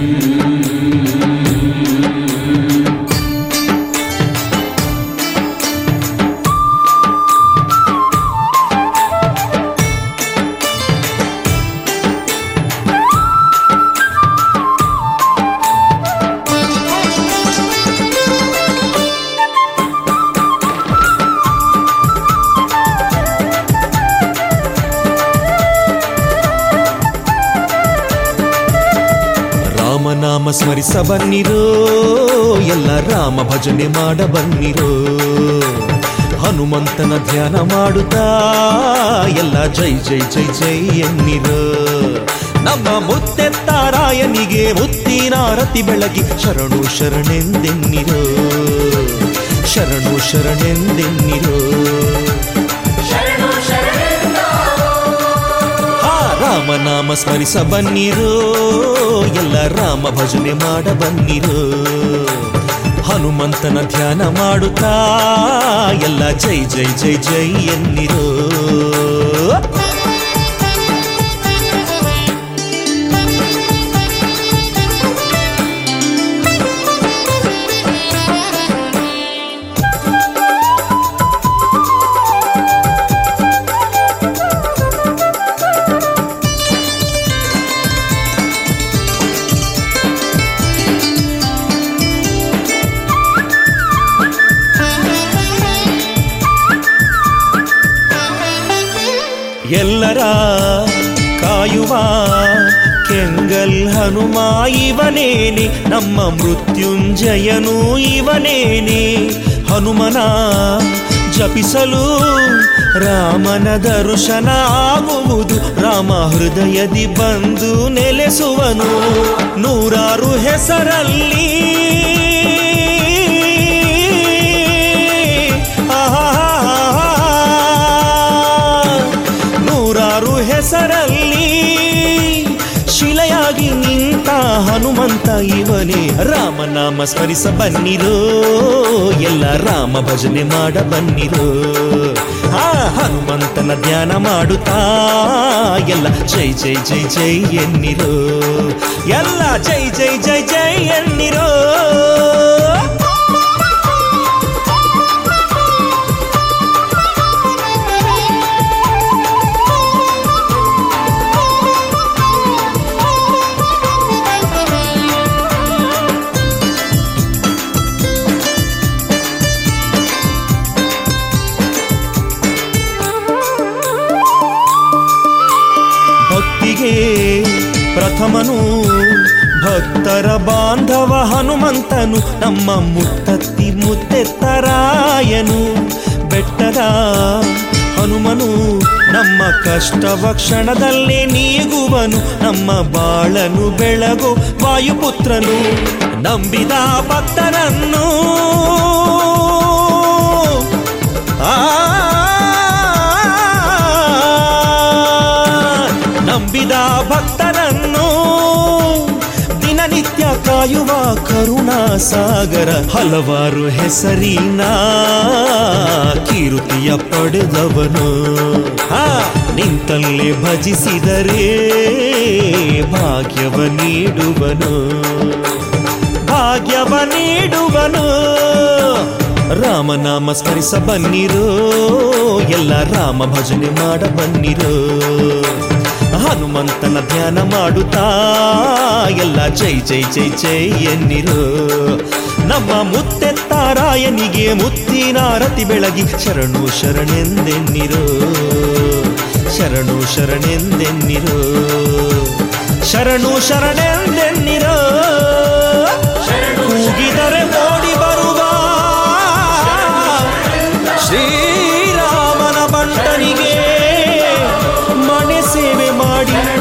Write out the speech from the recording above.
ರಾಮನಾಮ ಸ್ಮರಿಸ ಬನ್ನಿರೋ ಎಲ್ಲ ರಾಮ ಭಜನೆ ಮಾಡ ಬನ್ನಿರೋ ಹನುಮಂತನ ಧ್ಯಾನ ಮಾಡುತ್ತಾ ಎಲ್ಲ ಜೈ ಜೈ ಜೈ ಜೈ ಎನ್ನಿರೋ ನಮ್ಮ ಮುತ್ತೆತ್ತಾರಾಯನಿಗೆ ಮುತ್ತಿನಾರತಿ ಬೆಳಗಿ ಶರಣು ಶರಣೆಂದೆನ್ನಿರೋ ಶರಣು ಶರಣೆಂದೆನ್ನಿರೋ ಶರಣು ಶರಣೆಂದ ಹಾ ರಾಮನಾಮ ಸ್ಮರಿಸ ಬನ್ನಿರೋ ಎಲ್ಲ ರಾಮ ಭಜನೆ ಮಾಡ ಬನ್ನಿರೋ ಹನುಮಂತನ ಧ್ಯಾನ ಮಾಡುತ್ತಾ ಎಲ್ಲ ಜೈ ಜೈ ಜೈ ಜೈ ಎನ್ನಿರೋ ಎಲ್ಲರ ಕಾಯುವ ಕೆಂಗಲ್ ಹನುಮ ಇವನೇನೆ ನಮ್ಮ ಮೃತ್ಯುಂಜಯನು ಇವನೇನೆ ಹನುಮನ ಜಪಿಸಲು ರಾಮನ ದರ್ಶನ ಆಗುವುದು ರಾಮ ಹೃದಯದಿ ಬಂದು ನೆಲೆಸುವನು ನೂರಾರು ಹೆಸರಲ್ಲಿ ಆಹಾ ನೂರಾರು ಹೆಸರಲ್ಲಿ ಶಿಲೆಯಾಗಿ ನಿಂತ ಹನುಮಂತ ಇವನೇ ರಾಮನಾಮ ಸ್ಮರಿಸ ಬನ್ನಿರೋ ಎಲ್ಲ ರಾಮ ಭಜನೆ ಮಾಡ ಬನ್ನಿರೋ ಆ ಹನುಮಂತನ ಧ್ಯಾನ ಮಾಡುತ್ತಾ ಎಲ್ಲ ಜೈ ಜೈ ಜೈ ಜೈ ಎನ್ನಿರೋ ಎಲ್ಲ ಜೈ ಜೈ ಜೈ ಜೈ ಎನ್ನಿರೋ ಭಕ್ತಿಗೆ ಪ್ರಥಮನು ಭಕ್ತರ ಬಾಂಧವ ಹನುಮಂತನು ನಮ್ಮ ಮುತ್ತತ್ತಿ ಮುತ್ತೆತ್ತರಾಯನು ಬೆಟ್ಟದ ಹನುಮನು ನಮ್ಮ ಕಷ್ಟವ ಕ್ಷಣದಲ್ಲೇ ನೀಗುವನು ನಮ್ಮ ಬಾಳನು ಬೆಳಗು ವಾಯುಪುತ್ರನು ನಂಬಿದ ಭಕ್ತರನ್ನು ಆ ನಂಬಿದ ಭಕ್ತರನ್ನು ದಿನನಿತ್ಯ ಕಾಯುವ ಕರುಣಾ ಸಾಗರ ಹಲವಾರು ಹೆಸರಿನ ಕೀರುತಿಯ ಪಡೆದವನು ಆ ನಿಂತಲ್ಲೇ ಭಜಿಸಿದರೆ ಭಾಗ್ಯವ ನೀಡುವನು ಭಾಗ್ಯವ ನೀಡುವನು ರಾಮನಾಮ ಸ್ಮರಿಸ ಬನ್ನಿರೋ ಎಲ್ಲ ರಾಮ ಭಜನೆ ಮಾಡ ಬನ್ನಿರೋ ಹನುಮಂತನ ಧ್ಯಾನ ಮಾಡುತ್ತಾ ಎಲ್ಲ ಜೈ ಜೈ ಜೈ ಜೈ ಎನ್ನಿರೋ ನಮ್ಮ ಮುತ್ತೆತ್ತಾರಾಯನಿಗೆ ಮುತ್ತಿನಾರತಿ ಬೆಳಗಿ ಶರಣು ಶರಣೆಂದೆನ್ನಿರೋ ಶರಣು ಶರಣೆಂದೆನ್ನಿರೋ ಶರಣು ಶರಣೆಂದೆನ್ನಿರೋ ಕೂಗಿದರೆ ಓಡಿ ಬರುವ ಶ್ರೀರಾಮನ ಬಂಟನಿಗೆ ಮನೆ ಸೇವೆ ಮಾಡಿ